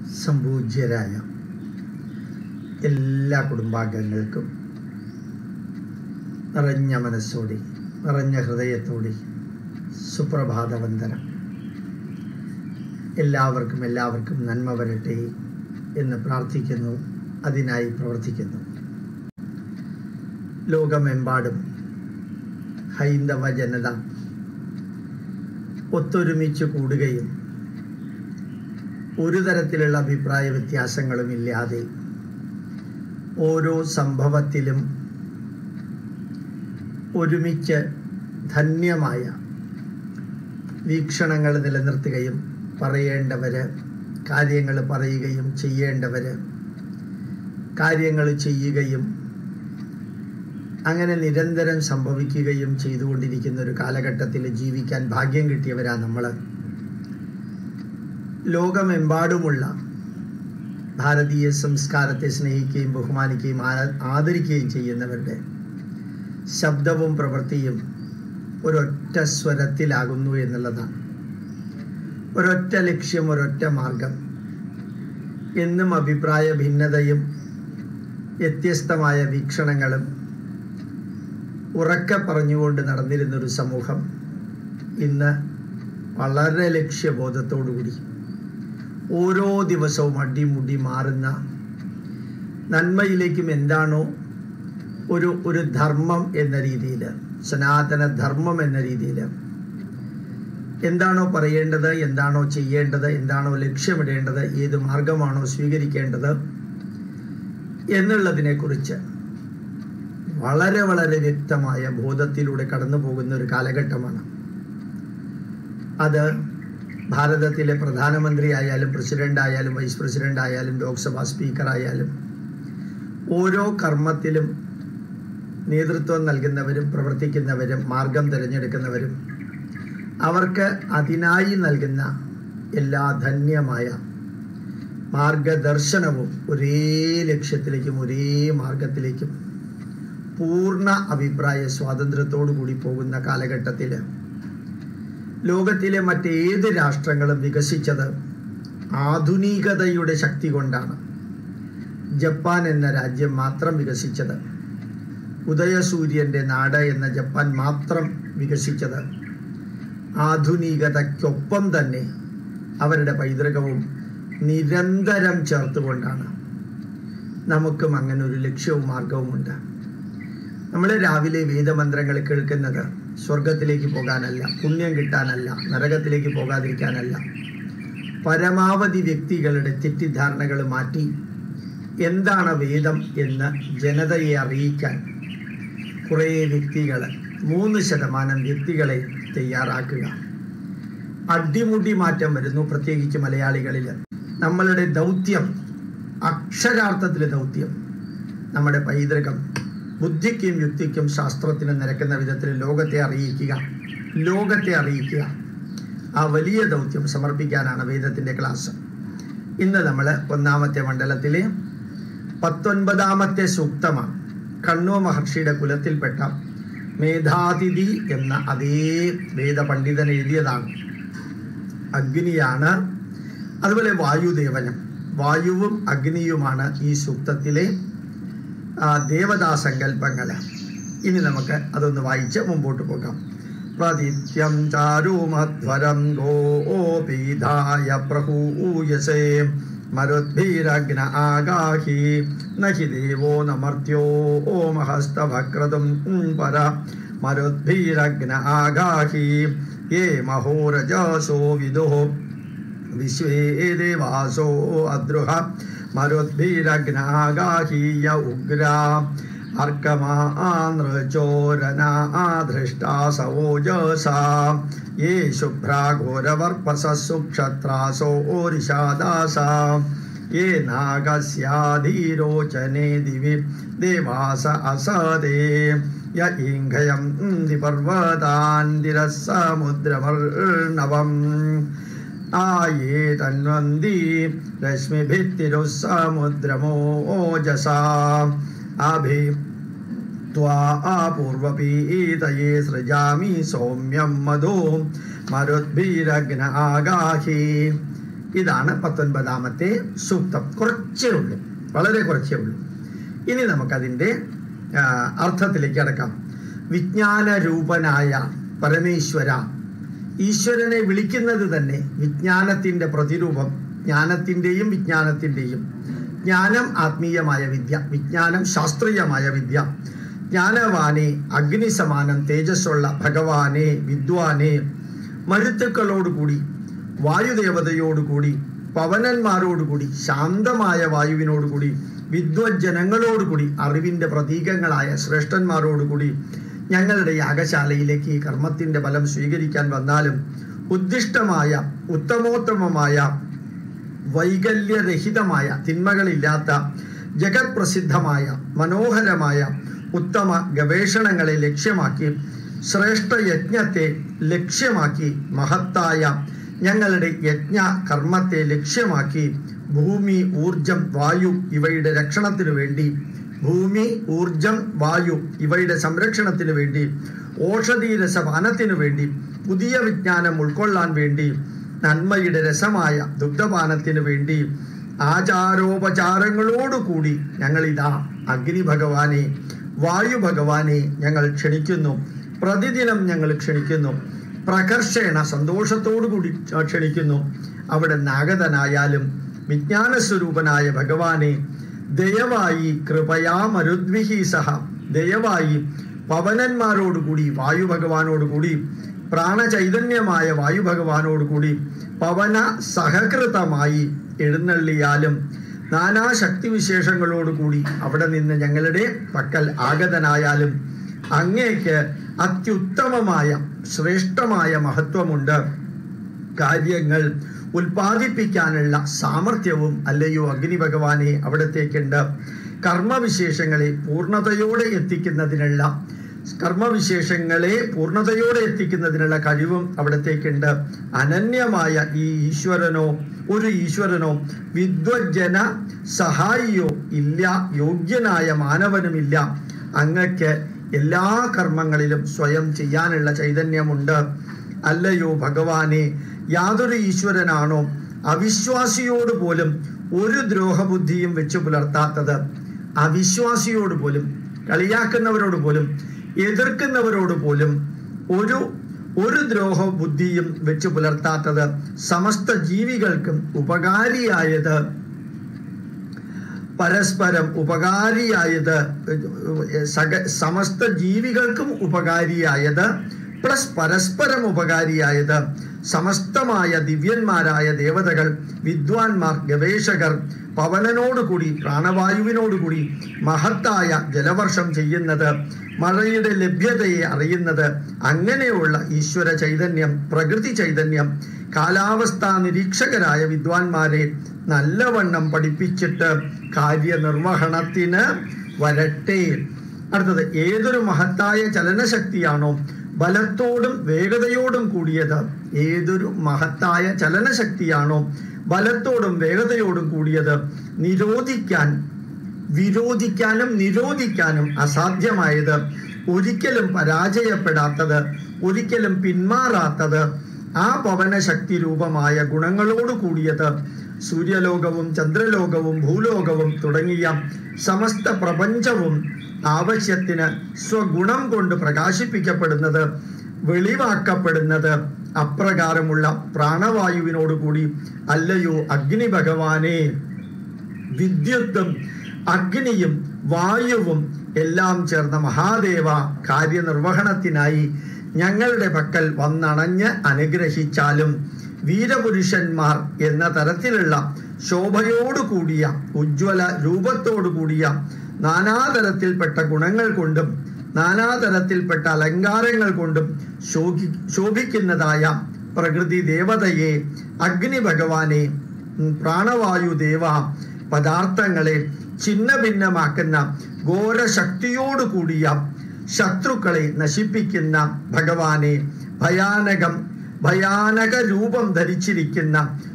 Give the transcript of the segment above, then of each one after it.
സംപൂജ്യരായ എല്ലാ കുടുംബാംഗങ്ങൾക്കും നിറഞ്ഞ മനസ്സോടെ നിറഞ്ഞ ഹൃദയത്തോടെ സുപ്രഭാതവന്ദനം എല്ലാവർക്കും എല്ലാവർക്കും നന്മ വരട്ടെ എന്ന് പ്രാർത്ഥിക്കുന്നു അതിനായി പ്രവർത്തിക്കുന്നു ലോകമെമ്പാടും ഹൈന്ദവ ജനത ഒത്തൊരുമിച്ച് കൂടുകയും ഒരു തരത്തിലുള്ള അഭിപ്രായ വ്യത്യാസങ്ങളും ഇല്ലാതെ ഓരോ സംഭവത്തിലും ഒരുമിച്ച് ധന്യമായ വീക്ഷണങ്ങൾ നിലനിർത്തുകയും പറയേണ്ടവർ കാര്യങ്ങൾ പറയുകയും ചെയ്യേണ്ടവർ കാര്യങ്ങൾ ചെയ്യുകയും അങ്ങനെ നിരന്തരം സംഭവിക്കുകയും ചെയ്തുകൊണ്ടിരിക്കുന്ന ഒരു കാലഘട്ടത്തിൽ ജീവിക്കാൻ ഭാഗ്യം കിട്ടിയവരാണ് നമ്മൾ ലോകമെമ്പാടുമുള്ള ഭാരതീയ സംസ്കാരത്തെ സ്നേഹിക്കുകയും ബഹുമാനിക്കുകയും ആ- ആദരിക്കുകയും ചെയ്യുന്നവരുടെ ശബ്ദവും പ്രവൃത്തിയും ഒരൊറ്റ സ്വരത്തിലാകുന്നു എന്നുള്ളതാണ് ഒരൊറ്റ ലക്ഷ്യം ഒരൊറ്റ മാർഗം എന്നും അഭിപ്രായ ഭിന്നതയും വ്യത്യസ്തമായ വീക്ഷണങ്ങളും ഉറക്കെ പറഞ്ഞുകൊണ്ട് നടന്നിരുന്നൊരു സമൂഹം ഇന്ന് വളരെ ലക്ഷ്യബോധത്തോടുകൂടി ഓരോ ദിവസവും അടിമുടി മാറുന്ന നന്മയിലേക്കും എന്താണോ ഒരു ഒരു ധർമ്മം എന്ന രീതിയിൽ സനാതന ധർമ്മം എന്ന രീതിയിൽ എന്താണോ പറയേണ്ടത് എന്താണോ ചെയ്യേണ്ടത് എന്താണോ ലക്ഷ്യമിടേണ്ടത് ഏത് മാർഗമാണോ സ്വീകരിക്കേണ്ടത് എന്നുള്ളതിനെക്കുറിച്ച് വളരെ വളരെ വ്യക്തമായ ബോധത്തിലൂടെ കടന്നു പോകുന്ന ഒരു കാലഘട്ടമാണ് അത് ഭാരതത്തിലെ പ്രധാനമന്ത്രി ആയാലും പ്രസിഡന്റ് ആയാലും വൈസ് പ്രസിഡന്റ് ആയാലും ലോക്സഭാ സ്പീക്കർ ആയാലും ഓരോ കർമ്മത്തിലും നേതൃത്വം നൽകുന്നവരും പ്രവർത്തിക്കുന്നവരും മാർഗം തിരഞ്ഞെടുക്കുന്നവരും അവർക്ക് അതിനായി നൽകുന്ന എല്ലാ ധന്യമായ മാർഗദർശനവും ഒരേ ലക്ഷ്യത്തിലേക്കും ഒരേ മാർഗത്തിലേക്കും പൂർണ്ണ അഭിപ്രായ സ്വാതന്ത്ര്യത്തോടു കൂടി പോകുന്ന കാലഘട്ടത്തിൽ ലോകത്തിലെ മറ്റേത് രാഷ്ട്രങ്ങളും വികസിച്ചത് ആധുനികതയുടെ ശക്തി കൊണ്ടാണ് ജപ്പാൻ എന്ന രാജ്യം മാത്രം വികസിച്ചത് ഉദയസൂര്യൻ്റെ നാട് എന്ന ജപ്പാൻ മാത്രം വികസിച്ചത് ആധുനികതയ്ക്കൊപ്പം തന്നെ അവരുടെ പൈതൃകവും നിരന്തരം ചേർത്തുകൊണ്ടാണ് നമുക്കും അങ്ങനെ ഒരു ലക്ഷ്യവും മാർഗവുമുണ്ട് നമ്മൾ രാവിലെ വേദമന്ത്രങ്ങൾ കേൾക്കുന്നത് സ്വർഗത്തിലേക്ക് പോകാനല്ല പുണ്യം കിട്ടാനല്ല നരകത്തിലേക്ക് പോകാതിരിക്കാനല്ല പരമാവധി വ്യക്തികളുടെ തെറ്റിദ്ധാരണകൾ മാറ്റി എന്താണ് വേദം എന്ന് ജനതയെ അറിയിക്കാൻ കുറേ വ്യക്തികൾ മൂന്ന് ശതമാനം വ്യക്തികളെ തയ്യാറാക്കുക അടിമുടി മാറ്റം വരുന്നു പ്രത്യേകിച്ച് മലയാളികളിൽ നമ്മളുടെ ദൗത്യം അക്ഷരാർത്ഥത്തിലെ ദൗത്യം നമ്മുടെ പൈതൃകം ബുദ്ധിക്കും യുക്തിക്കും ശാസ്ത്രത്തിനും നിരക്കുന്ന വിധത്തിൽ ലോകത്തെ അറിയിക്കുക ലോകത്തെ അറിയിക്കുക ആ വലിയ ദൗത്യം സമർപ്പിക്കാനാണ് വേദത്തിൻ്റെ ക്ലാസ് ഇന്ന് നമ്മൾ ഒന്നാമത്തെ മണ്ഡലത്തിലെ പത്തൊൻപതാമത്തെ സൂക്തമാണ് കണ്ണു മഹർഷിയുടെ കുലത്തിൽപ്പെട്ട മേധാതിഥി എന്ന അതേ വേദപണ്ഡിതൻ എഴുതിയതാണ് അഗ്നിയാണ് അതുപോലെ വായുദേവനും വായുവും അഗ്നിയുമാണ് ഈ സൂക്തത്തിലെ ആ, ദേവതാസങ്കല്പങ്ങൾ ഇനി നമുക്ക് അതൊന്ന് വായിച്ച് മുമ്പോട്ട് പോകാം പ്രതിത്യം ചാരുമധ്വരം ഗോപീധായ പ്രഹൂയസേ മരുദ്ഭിരഗ്ന ആഗാഹി നഹി ദേവോ നമർത്യോ ഓമഹസ്തഭക്രതും പര മരുദ്ഭിരഗ്ന ആഗാഹി യേ മഹോരജസോ വിദുഃ വിശ്വേ ദേവാസോ അദ്രുഹ മരുദ്ഭിരഗ്നാഗാഹീയ ഉഗ്ര അർക്കമാനൃചോരനാധൃഷ്ടാസവോജസാ യേ ശുഭ്രാഘോരവർപ്പസു ക്ഷത്രാസോ ഓരിഷാദാസാ യേ നാഗസ്യാധീരോചനെ ദിവി ദേവാസ അസദേ യ ഇംഘയം ദിപർവതാന്തിരസമുദ്രമർണവം ആയേ തന്വന്തി രശ്മിഭിത്തിരുസമുദ്രമോജസാ അഭി त्वा पूर्वपीतये सृजामि सौम्यं मधु मरुद्भिरग्न आगाहि ഇതാണ് പത്തൊൻപതാമത്തെ സൂക്തം കുറച്ചേ ഉള്ളൂ വളരെ കുറച്ചേ ഉള്ളൂ ഇനി നമുക്കതിൻ്റെ ആ, അർത്ഥത്തിലേക്ക് അടക്കാം വിജ്ഞാന രൂപനായ പരമേശ്വര ഈശ്വരനെ വിളിക്കുന്നത് തന്നെ വിജ്ഞാനത്തിൻ്റെ പ്രതിരൂപം ജ്ഞാനത്തിൻ്റെയും വിജ്ഞാനത്തിൻ്റെയും ജ്ഞാനം ആത്മീയമായ വിദ്യ വിജ്ഞാനം ശാസ്ത്രീയമായ വിദ്യ ജ്ഞാനവാനെ അഗ്നിസമാനം തേജസ്സുള്ള ഭഗവാനെ വിദ്വാനെ മരുത്തുക്കളോടുകൂടി വായുദേവതയോടുകൂടി പവനന്മാരോടുകൂടി ശാന്തമായ വായുവിനോടുകൂടി വിദ്വജ്ജനങ്ങളോടുകൂടി അറിവിൻ്റെ പ്രതീകങ്ങളായ ശ്രേഷ്ഠന്മാരോടുകൂടി ഞങ്ങളുടെ യാഗശാലയിലേക്ക് ഈ കർമ്മത്തിൻ്റെ ഫലം സ്വീകരിക്കാൻ വന്നാലും ഉദ്ദിഷ്ടമായ ഉത്തമോത്തമമായ വൈകല്യരഹിതമായ തിന്മകളില്ലാത്ത ജഗത് പ്രസിദ്ധമായ മനോഹരമായ ഉത്തമ ഗവേഷണങ്ങളെ ലക്ഷ്യമാക്കി ശ്രേഷ്ഠ യജ്ഞത്തെ ലക്ഷ്യമാക്കി മഹത്തായ ഞങ്ങളുടെ യജ്ഞ കർമ്മത്തെ ലക്ഷ്യമാക്കി ഭൂമി ഊർജം വായു ഇവയുടെ രക്ഷണത്തിനു വേണ്ടി ഭൂമി ഊർജം വായു ഇവയുടെ സംരക്ഷണത്തിനു വേണ്ടി ഓഷധി രസപാനത്തിനു വേണ്ടി പുതിയ വിജ്ഞാനം ഉൾക്കൊള്ളാൻ വേണ്ടി നന്മയുടെ രസമായ ദുഗ്ധപാനത്തിനു വേണ്ടി ആചാരോപചാരങ്ങളോടുകൂടി ഞങ്ങളിതാ അഗ്നി ഭഗവാനെ വായു ഭഗവാനെ ഞങ്ങൾ ക്ഷണിക്കുന്നു പ്രതിദിനം ഞങ്ങൾ ക്ഷണിക്കുന്നു പ്രകർഷേണ സന്തോഷത്തോടുകൂടി ക്ഷണിക്കുന്നു അവിടെ നാഗതനായാലും വിജ്ഞാന സ്വരൂപനായ ഭഗവാനെ ദയവായി കൃപയാ മരുദ്വിഹി സഹ ദയവായി പവനന്മാരോടുകൂടി വായു ഭഗവാനോടുകൂടി പ്രാണചൈതന്യമായ വായു ഭഗവാനോടുകൂടി പവന സഹകൃതമായി എഴുന്നള്ളിയാലും നാനാശക്തി വിശേഷങ്ങളോടുകൂടി അവിടെ നിന്ന് ഞങ്ങളുടെ പക്കൽ ആഗതനായാലും അങ്ങേക്ക് അത്യുത്തമമായ ശ്രേഷ്ഠമായ മഹത്വമുണ്ട് കാര്യങ്ങൾ ഉൽപ്പാദിപ്പിക്കാനുള്ള സാമർഥ്യവും അല്ലയോ അഗ്നി ഭഗവാനെ അവിടത്തേക്കുണ്ട് കർമ്മവിശേഷങ്ങളെ പൂർണ്ണതയോടെ എത്തിക്കുന്നതിനുള്ള കർമ്മവിശേഷങ്ങളെ പൂർണ്ണതയോടെ എത്തിക്കുന്നതിനുള്ള കഴിവും അവിടത്തേക്കുണ്ട് അനന്യമായ ഈ ഈശ്വരനോ ഒരു ഈശ്വരനോ വിദ്വജ്ജന സഹായിയോ ഇല്ല യോഗ്യനായ മാനവനുമില്ല അങ്ങക്ക് എല്ലാ കർമ്മങ്ങളിലും സ്വയം ചെയ്യാനുള്ള ചൈതന്യമുണ്ട് അല്ലയോ ഭഗവാനെ യാതൊരു ഈശ്വരനാണോ അവിശ്വാസിയോട് പോലും ഒരു ദ്രോഹബുദ്ധിയും വെച്ച് പുലർത്താത്തത് അവിശ്വാസിയോട് പോലും കളിയാക്കുന്നവരോട് പോലും എതിർക്കുന്നവരോട് പോലും ഒരു ഒരു ദ്രോഹ ബുദ്ധിയും വെച്ച് പുലർത്താത്തത് സമസ്ത ജീവികൾക്കും ഉപകാരിയായത് പരസ്പരം ഉപകാരിയായത് സക സമസ്ത ജീവികൾക്കും ഉപകാരിയായത് പ്ലസ് പരസ്പരം ഉപകാരിയായത് സമസ്തമായ ദിവ്യന്മാരായ ദേവതകൾ വിദ്വാൻമാർ ഗവേഷകർ പവനനോടുകൂടി പ്രാണവായുവിനോടുകൂടി മഹത്തായ ജലവർഷം ചെയ്യുന്നത് മഴയുടെ ലഭ്യതയെ അറിയുന്നത് അങ്ങനെയുള്ള ഈശ്വര ചൈതന്യം പ്രകൃതി ചൈതന്യം കാലാവസ്ഥാ നിരീക്ഷകരായ വിദ്വാൻമാരെ നല്ലവണ്ണം പഠിപ്പിച്ചിട്ട് കാര്യനിർവഹണത്തിന് വരട്ടെ അടുത്തത് ഏതൊരു മഹത്തായ ചലനശക്തിയാണോ ബലത്തോടും വേഗതയോടും കൂടിയത് ഏതൊരു മഹത്തായ ചലനശക്തിയാണോ ബലത്തോടും വേഗതയോടും കൂടിയത് നിരോധിക്കാൻ വിരോധിക്കാനും നിരോധിക്കാനും അസാധ്യമായത് ഒരിക്കലും പരാജയപ്പെടാത്തത് ഒരിക്കലും പിന്മാറാത്തത് ആ പവനശക്തി രൂപമായ ഗുണങ്ങളോട് കൂടിയത് സൂര്യലോകവും ചന്ദ്രലോകവും ഭൂലോകവും തുടങ്ങിയ സമസ്ത പ്രപഞ്ചവും ആവശ്യത്തിന് സ്വഗുണം കൊണ്ട് പ്രകാശിപ്പിക്കപ്പെടുന്നത് വെളിവാക്കപ്പെടുന്നത് അപ്രകാരമുള്ള പ്രാണവായുവിനോട് കൂടി അല്ലയോ അഗ്നി ഭഗവാനെ വിദ്യുത്തും അഗ്നിയും വായുവും എല്ലാം ചേർന്ന മഹാദേവ കാര്യനിർവഹണത്തിനായി ഞങ്ങളുടെ പക്കൽ വന്നണഞ്ഞ് അനുഗ്രഹിച്ചാലും വീരപുരുഷന്മാർ എന്ന തരത്തിലുള്ള ശോഭയോടു കൂടിയ ഉജ്ജ്വല രൂപത്തോടു കൂടിയ നാനാതരത്തിൽപ്പെട്ട ഗുണങ്ങൾ കൊണ്ടും നാനാതരത്തിൽപ്പെട്ട അലങ്കാരങ്ങൾ കൊണ്ടും ശോഭി ശോഭിക്കുന്നതായ പ്രകൃതി ദേവതയെ അഗ്നി ഭഗവാനെ ഉം, പ്രാണവായു ദേവ പദാർത്ഥങ്ങളെ ഛിന്ന ഭിന്നമാക്കുന്ന ഘോരശക്തിയോടു കൂടിയ ശത്രുക്കളെ നശിപ്പിക്കുന്ന ഭഗവാനെ ഭയാനകം ഭയാനക രൂപം ധരിച്ചിരിക്കുന്ന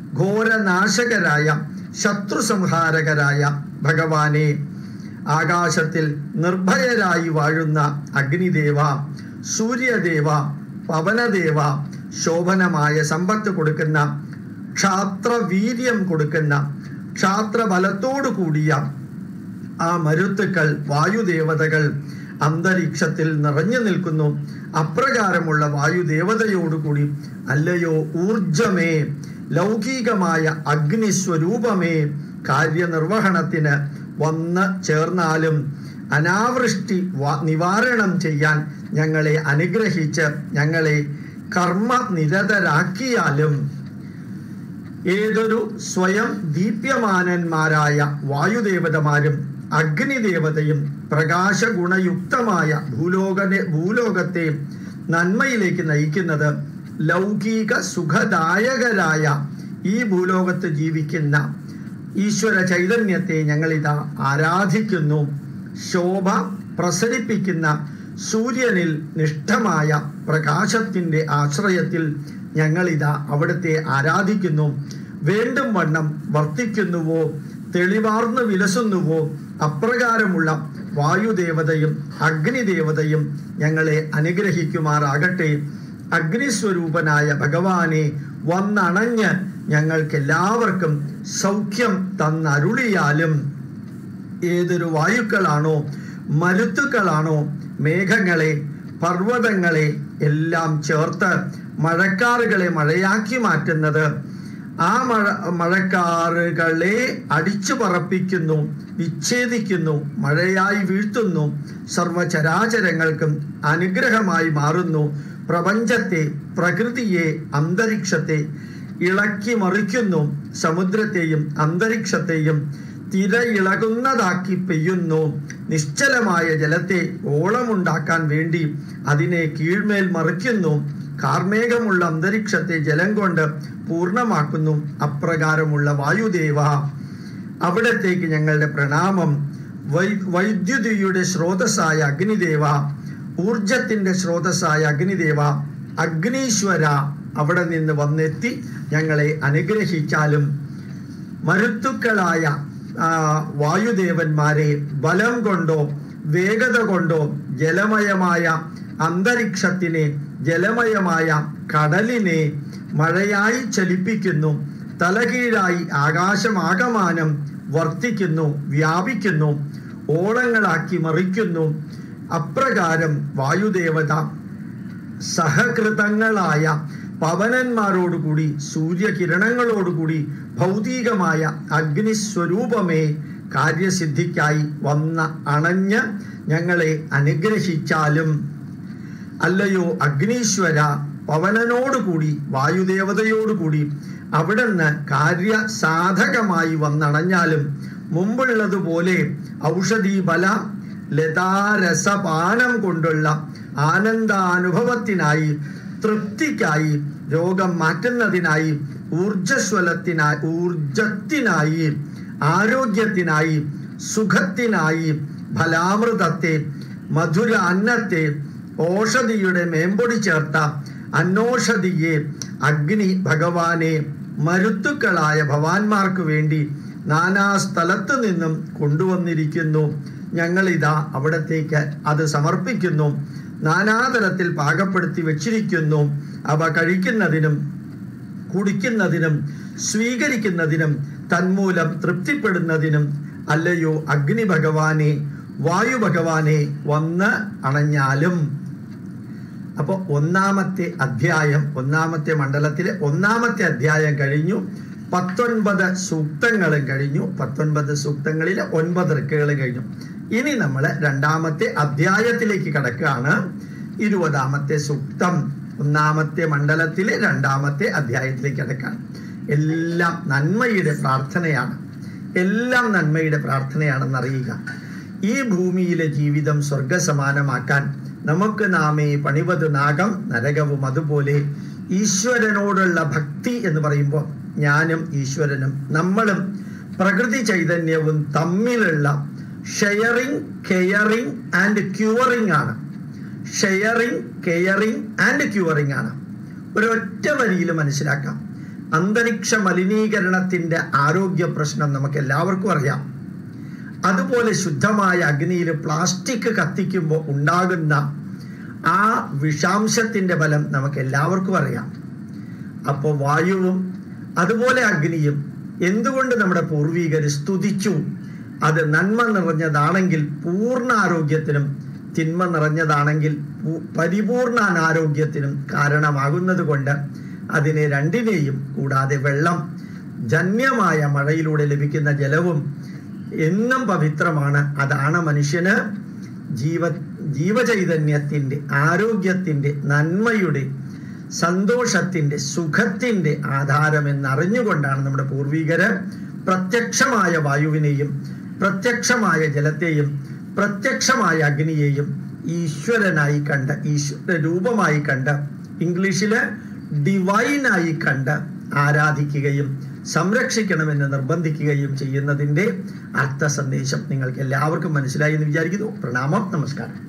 ഘോരനാശകരായ ശത്രു സംഹാരകരായ ഭഗവാനെ ആകാശത്തിൽ നിർഭയരായി വാഴുന്ന അഗ്നിദേവ സൂര്യദേവ പവനദേവ ശോഭനമായ സമ്പത്ത് കൊടുക്കുന്ന ക്ഷാത്രവീര്യം കൊടുക്കുന്ന ക്ഷാത്രബലത്തോടു കൂടിയ ആ മരുത്തുക്കൾ വായുദേവതകൾ അന്തരീക്ഷത്തിൽ നിറഞ്ഞു നിൽക്കുന്നു അപ്രകാരമുള്ള വായുദേവതയോടുകൂടി അല്ലയോ ഊർജമേ ലൗകികമായ അഗ്നിസ്വരൂപമേ കാര്യനിർവഹണത്തിന് വന്ന് ചേർന്നാലും അനാവൃഷ്ടി നിവാരണം ചെയ്യാൻ ഞങ്ങളെ അനുഗ്രഹിച്ച് ഞങ്ങളെ കർമ്മ നിരതരാക്കിയാലും ഏതൊരു സ്വയം ദീപ്യമാനന്മാരായ വായുദേവതമാരും അഗ്നിദേവതയും പ്രകാശഗുണയുക്തമായ ഭൂലോകനെ ഭൂലോകത്തെ നന്മയിലേക്ക് നയിക്കുന്നത് ലൗകിക സുഖദായകരായ ഈ ഭൂലോകത്ത് ജീവിക്കുന്ന ഈശ്വര ചൈതന്യത്തെ ഞങ്ങളിതാ ആരാധിക്കുന്നു ശോഭ പ്രസരിപ്പിക്കുന്ന സൂര്യനിൽ നിഷ്ഠമായ പ്രകാശത്തിൻ്റെ ആശ്രയത്തിൽ ഞങ്ങളിതാ അവിടുത്തെ ആരാധിക്കുന്നു വേണ്ടും വണ്ണം വർത്തിക്കുന്നുവോ തെളിവാർന്ന് വിലസുന്നുവോ അപ്രകാരമുള്ള വായുദേവതയും അഗ്നിദേവതയും ഞങ്ങളെ അനുഗ്രഹിക്കുമാറാകട്ടെ അഗ്നിസ്വരൂപനായ ഭഗവാനെ വന്നണഞ്ഞ് ഞങ്ങൾക്കെല്ലാവർക്കും സൗഖ്യം തന്നരുളിയാലും ഏതൊരു വായുക്കളാണോ മരുത്തുക്കളാണോ മേഘങ്ങളെ പർവ്വതങ്ങളെ എല്ലാം ചേർത്ത് മഴക്കാറുകളെ മഴയാക്കി മാറ്റുന്നത് ആ മഴ മഴക്കാറുകളെ അടിച്ചു പറപ്പിക്കുന്നു വിച്ഛേദിക്കുന്നു മഴയായി വീഴ്ത്തുന്നു സർവചരാചരങ്ങൾക്കും അനുഗ്രഹമായി മാറുന്നു പ്രപഞ്ചത്തെ പ്രകൃതിയെ അന്തരീക്ഷത്തെ ഇളക്കി മറിക്കുന്നു സമുദ്രത്തെയും അന്തരീക്ഷത്തെയും തിരയിളകുന്നതാക്കി പെയ്യുന്നു നിശ്ചലമായ ജലത്തെ ഓളമുണ്ടാക്കാൻ വേണ്ടി അതിനെ കീഴ്മേൽ മറിക്കുന്നു കാർമേഘമുള്ള അന്തരീക്ഷത്തെ ജലം കൊണ്ട് പൂർണ്ണമാക്കുന്നു അപ്രകാരമുള്ള വായുദേവ അവിടത്തേക്ക് ഞങ്ങളുടെ പ്രണാമം വൈ വൈദ്യുതിയുടെ സ്രോതസ്സായ അഗ്നിദേവ ഊർജത്തിന്റെ സ്രോതസ്സായ അഗ്നിദേവ അഗ്നീശ്വര അവിടെ നിന്ന് വന്നെത്തി ഞങ്ങളെ അനുഗ്രഹിച്ചാലും മരുത്തുക്കളായ വായുദേവന്മാരെ ബലം കൊണ്ടോ വേഗത കൊണ്ടോ ജലമയമായ അന്തരീക്ഷത്തിനെ ജലമയമായ കടലിനെ മഴയായി ചലിപ്പിക്കുന്നു തലകീഴായി ആകാശമാകമാനം വർത്തിക്കുന്നു വ്യാപിക്കുന്നു ഓളങ്ങളാക്കി മറിക്കുന്നു അപ്രകാരം വായുദേവത സഹകൃതങ്ങളായ പവനന്മാരോടുകൂടി സൂര്യകിരണങ്ങളോടുകൂടി ഭൗതികമായ അഗ്നിസ്വരൂപമേ കാര്യസിദ്ധിക്കായി വന്ന അണഞ്ഞ് ഞങ്ങളെ അനുഗ്രഹിച്ചാലും അല്ലയോ അഗ്നീശ്വര പവനനോടുകൂടി വായുദേവതയോടുകൂടി അവിടുന്ന് കാര്യ സാധകമായി വന്നണഞ്ഞാലും മുമ്പുള്ളതുപോലെ ഔഷധി ബല ലതാരസപാനം കൊണ്ടുള്ള ആനന്ദാനുഭവത്തിനായി തൃപ്തിക്കായി രോഗം മാറ്റുന്നതിനായി ഊർജസ്വലത്തിനായി ഊർജത്തിനായി ആരോഗ്യത്തിനായി സുഖത്തിനായി ഫലാമൃതത്തെ മധുര അന്നത്തെ ഓഷധിയുടെ മേമ്പൊടി ചേർത്ത അന്നോഷധിയെ അഗ്നി ഭഗവാനെ മരുത്തുക്കളായ ഭവാന്മാർക്ക് വേണ്ടി നാനാ സ്ഥലത്തു നിന്നും കൊണ്ടുവന്നിരിക്കുന്നു ഞങ്ങളിതാ അവിടത്തേക്ക് അത് സമർപ്പിക്കുന്നു നാനാതരത്തിൽ പാകപ്പെടുത്തി വെച്ചിരിക്കുന്നു അവ കഴിക്കുന്നതിനും കുടിക്കുന്നതിനും സ്വീകരിക്കുന്നതിനും തന്മൂലം തൃപ്തിപ്പെടുന്നതിനും അല്ലയോ അഗ്നി ഭഗവാനെ വായു ഭഗവാനെ വന്ന് അണഞ്ഞാലും അപ്പോൾ ഒന്നാമത്തെ അധ്യായം ഒന്നാമത്തെ മണ്ഡലത്തിലെ ഒന്നാമത്തെ അധ്യായം കഴിഞ്ഞു പത്തൊൻപത് സൂക്തങ്ങളും കഴിഞ്ഞു പത്തൊൻപത് സൂക്തങ്ങളിൽ ഒൻപത് റിക്കുകളും കഴിഞ്ഞു ഇനി നമ്മൾ രണ്ടാമത്തെ അധ്യായത്തിലേക്ക് കടക്കുകയാണ് ഇരുപതാമത്തെ സൂക്തം ഒന്നാമത്തെ മണ്ഡലത്തിലെ രണ്ടാമത്തെ അധ്യായത്തിലേക്ക് കടക്കുകയാണ് എല്ലാം നന്മയുടെ പ്രാർത്ഥനയാണ് എല്ലാം നന്മയുടെ പ്രാർത്ഥനയാണെന്ന് അറിയുക ഈ ഭൂമിയിലെ ജീവിതം സ്വർഗസമാനമാക്കാൻ നമുക്ക് നാമേ പണിവത് നാഗം നരകവും അതുപോലെ ഈശ്വരനോടുള്ള ഭക്തി എന്ന് പറയുമ്പോൾ ഞാനും ഈശ്വരനും നമ്മളും പ്രകൃതി ചൈതന്യവും തമ്മിലുള്ള ഷെയറിങ് കെയറിങ് ആൻഡ് ക്യൂറിങ് ആണ് ഷെയറിങ് കെയറിങ് ആൻഡ് ക്യൂറിങ് ആണ് ഒരൊറ്റ വരിയിൽ മനസ്സിലാക്കാം അന്തരീക്ഷ മലിനീകരണത്തിന്റെ ആരോഗ്യ പ്രശ്നം നമുക്ക് എല്ലാവർക്കും അറിയാം അതുപോലെ ശുദ്ധമായ അഗ്നിയിൽ പ്ലാസ്റ്റിക് കത്തിക്കുമ്പോൾ ഉണ്ടാകുന്ന ആ വിഷാംശത്തിന്റെ ഫലം നമുക്ക് എല്ലാവർക്കും അറിയാം അപ്പോൾ വായുവും അതുപോലെ അഗ്നിയും എന്തുകൊണ്ട് നമ്മുടെ പൂർവികർ സ്തുതിച്ചു അത് നന്മ നിറഞ്ഞതാണെങ്കിൽ പൂർണ്ണ ആരോഗ്യത്തിനും തിന്മ നിറഞ്ഞതാണെങ്കിൽ പൂ- പരിപൂർണ അനാരോഗ്യത്തിനും കാരണമാകുന്നത് കൊണ്ട് അതിനെ രണ്ടിനെയും കൂടാതെ വെള്ളം ജന്യമായ മഴയിലൂടെ ലഭിക്കുന്ന ജലവും എന്നും പവിത്രമാണ് അതാണ് മനുഷ്യന് ജീവ ജീവചൈതന്യത്തിൻ്റെ ആരോഗ്യത്തിൻ്റെ നന്മയുടെ സന്തോഷത്തിൻ്റെ സുഖത്തിൻ്റെ ആധാരം എന്നറിഞ്ഞുകൊണ്ടാണ് നമ്മുടെ പൂർവികര് പ്രത്യക്ഷമായ വായുവിനെയും പ്രത്യക്ഷമായ ജലത്തെയും പ്രത്യക്ഷമായ അഗ്നിയെയും ഈശ്വരനായി കണ്ട് ഈശ്വര രൂപമായി കണ്ട് ഇംഗ്ലീഷില് ഡിവൈനായി കണ്ട് ആരാധിക്കുകയും സംരക്ഷിക്കണമെന്ന് നിർബന്ധിക്കുകയും ചെയ്യുന്നതിൻ്റെ അർത്ഥ സന്ദേശം നിങ്ങൾക്ക് എല്ലാവർക്കും മനസ്സിലായി എന്ന് വിചാരിക്കുന്നു പ്രണാമം നമസ്കാരം